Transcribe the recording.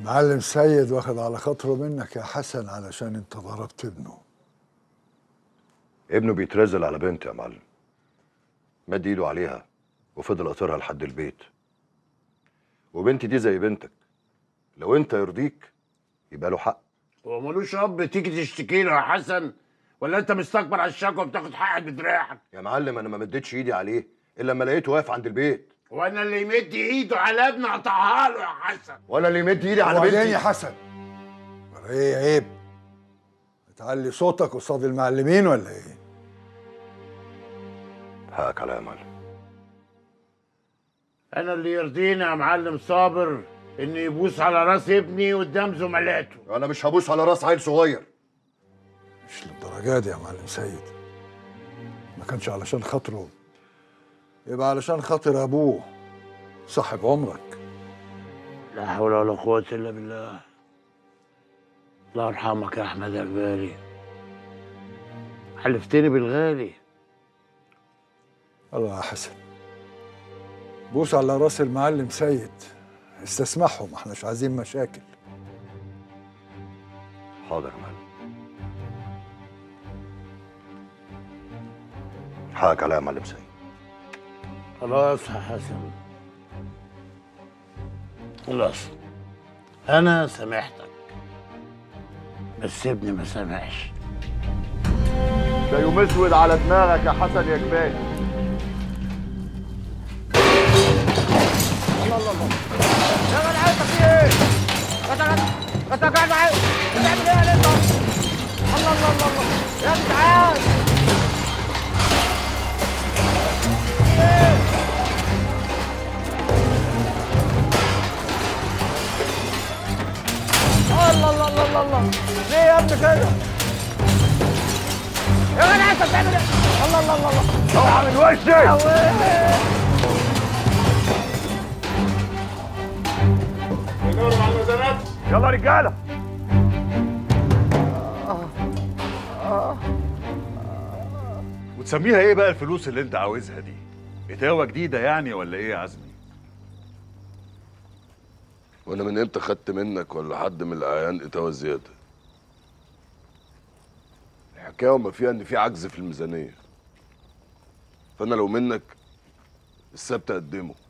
معلم سيد واخد على خاطره منك يا حسن علشان انت ضربت ابنه ابنه بيترزل على بنته يا معلم مد ايده عليها وفضل قاطرها لحد البيت وبنتي دي زي بنتك لو انت يرضيك يبقى له حق هو ملوش اب تيجي تشتكي له يا حسن ولا انت مستكبر على الشكوى وبتاخد حقك بدراعك يا معلم انا ما مديتش ايدي عليه الا لما لقيته واقف عند البيت وانا اللي يمد ايده على ابني اقطعها له يا حسن ولا اللي يمد ايدي على وبعدين بنتي يا حسن ولا ايه عيب بتعلي صوتك قصاد المعلمين ولا ايه حقك عليا يا معلم انا اللي يرضيني يا معلم صابر انه يبوس على راس ابني قدام زملاته انا مش هبوس على راس عيل صغير مش للدرجه دي يا معلم سيد ما كانش علشان خاطره يبقى علشان خاطر ابوه صاحب عمرك لا حول ولا قوة إلا بالله الله يرحمك يا أحمد أكباري حلفتني بالغالي الله يا حسن بوس على راس المعلم سيد استسمحهم ما احناش عايزين مشاكل حاضر يا معلم حقك عليا يا معلم سيد خلاص يا حسن خلاص أنا سامحتك بس ابني ما سامحش ده يوم اسود على دماغك يا حسن يا كبير يلا رجاله وتسميها ايه بقى الفلوس اللي انت عاوزها دي اتاوة جديدة يعني ولا ايه يا عزمي وانا من امتى خدت منك ولا حد من الاعيان اتاوه زياده الحكايه وما فيها ان في عجز في الميزانيه فانا لو منك السبت اقدمه